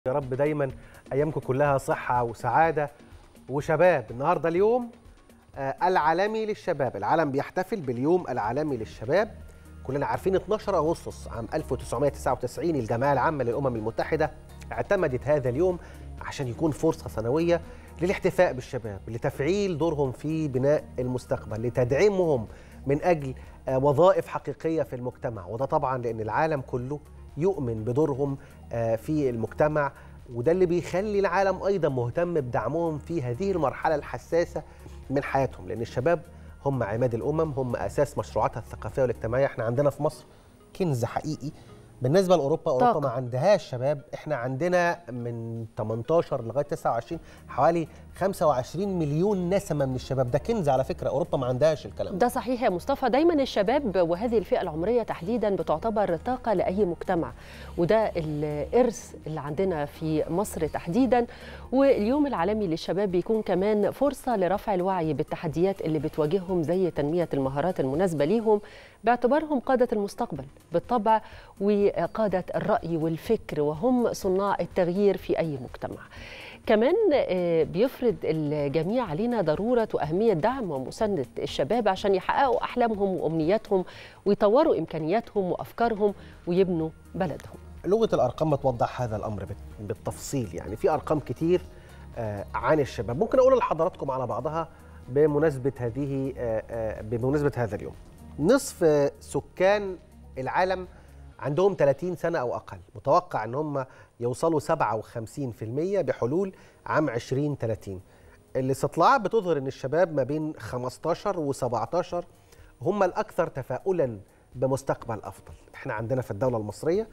يا رب دايما ايامكم كلها صحه وسعاده وشباب النهارده اليوم آه، العالمي للشباب العالم بيحتفل باليوم العالمي للشباب كلنا عارفين 12 اغسطس عام 1999 الجمعيه العامه للامم المتحده اعتمدت هذا اليوم عشان يكون فرصه سنويه للاحتفاء بالشباب لتفعيل دورهم في بناء المستقبل لتدعيمهم من اجل آه، وظائف حقيقيه في المجتمع وده طبعا لان العالم كله يؤمن بدورهم آه، في المجتمع وده اللي بيخلي العالم ايضا مهتم بدعمهم في هذه المرحله الحساسه من حياتهم لان الشباب هم عماد الامم هم اساس مشروعاتها الثقافيه والاجتماعيه احنا عندنا في مصر كنز حقيقي بالنسبه لاوروبا اوروبا طاقة. ما عندهاش شباب احنا عندنا من 18 لغايه 29 حوالي 25 مليون نسمه من الشباب ده كنز على فكره اوروبا ما عندهاش الكلام ده ده صحيح يا مصطفى دايما الشباب وهذه الفئة العمرية تحديدا بتعتبر طاقة لأي مجتمع وده الإرث اللي عندنا في مصر تحديدا واليوم العالمي للشباب بيكون كمان فرصة لرفع الوعي بالتحديات اللي بتواجههم زي تنمية المهارات المناسبة ليهم باعتبارهم قادة المستقبل بالطبع وقادة الرأي والفكر وهم صناع التغيير في أي مجتمع كمان آه، بيفرض الجميع علينا ضرورة وأهمية دعم ومساندة الشباب عشان يحققوا أحلامهم وأمنياتهم ويطوروا إمكانياتهم وأفكارهم ويبنوا بلدهم لغه الارقام بتوضح هذا الامر بت- بالتفصيل يعني في ارقام كتير آه، عن الشباب ممكن اقول لحضراتكم على بعضها بمناسبه هذه آه، آه، بمناسبه هذا اليوم نصف آه، سكان العالم عندهم 30 سنه او اقل متوقع ان هم يوصلوا 57% بحلول عام 2030 الاستطلاعات بتظهر ان الشباب ما بين 15 و17 هم الاكثر تفاؤلا بمستقبل افضل احنا عندنا في الدوله المصريه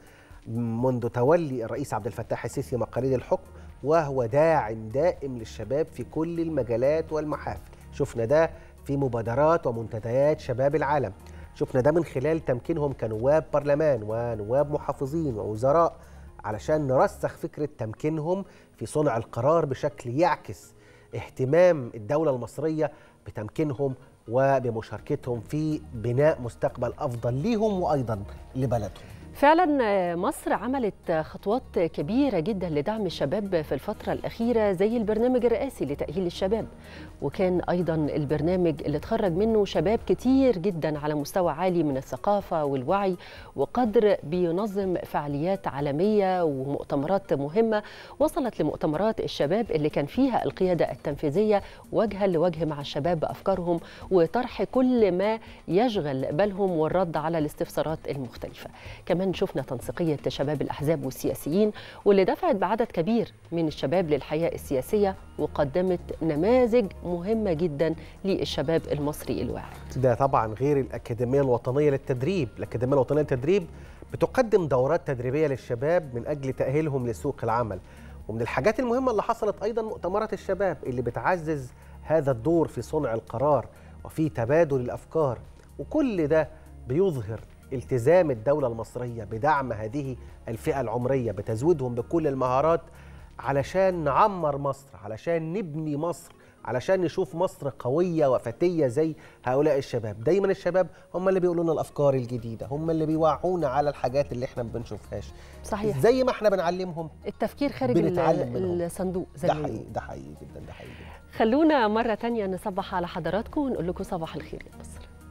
منذ تولي الرئيس عبد الفتاح السيسي مقاليد الحكم وهو داعم دائم للشباب في كل المجالات والمحافل شفنا ده في مبادرات ومنتديات شباب العالم شفنا ده من خلال تمكينهم كنواب برلمان ونواب محافظين ووزراء علشان نرسخ فكرة تمكينهم في صنع القرار بشكل يعكس اهتمام الدولة المصرية بتمكينهم وبمشاركتهم في بناء مستقبل أفضل ليهم وأيضا لبلدهم فعلا آه، مصر عملت خطوات كبيرة جدا لدعم الشباب في الفترة الأخيرة زي البرنامج الرئاسي لتأهيل الشباب وكان أيضا البرنامج اللي اتخرج منه شباب كتير جدا على مستوى عالي من الثقافة والوعي وقدر بينظم فعاليات عالمية ومؤتمرات مهمة وصلت لمؤتمرات الشباب اللي كان فيها القيادة التنفيذية وجها لوجه مع الشباب بأفكارهم وطرح كل ما يشغل بالهم والرد على الاستفسارات المختلفة كمان شفنا تنسيقية شباب الأحزاب والسياسيين واللي دفعت بعدد كبير من الشباب للحياة السياسية وقدمت نماذج مهمة جدا للشباب المصري الواعي ده طبعا غير الأكاديمية الوطنية للتدريب الأكاديمية الوطنية للتدريب بتقدم دورات تدريبية للشباب من أجل تأهيلهم لسوق العمل ومن الحاجات المهمة اللي حصلت أيضا مؤتمرات الشباب اللي بتعزز هذا الدور في صنع القرار وفي تبادل الأفكار وكل ده بيظهر التزام الدولة المصرية بدعم هذه الفئة العمرية بتزويدهم بكل المهارات علشان نعمر مصر علشان نبني مصر علشان نشوف مصر قوية وفتية زي هؤلاء الشباب دايما الشباب هم اللي بيقولوا لنا الأفكار الجديدة هم اللي بيوعونا على الحاجات اللي احنا ما بنشوفهاش صحيح زي ما احنا بنعلمهم التفكير خارج ال- بنتعلم منهم. الصندوق زي ده ما حقيقي بيقولوا. ده حقيقي جدا ده حقيقي جدا خلونا مرة تانية نصبح على حضراتكم ونقول لكم صباح الخير يا مصر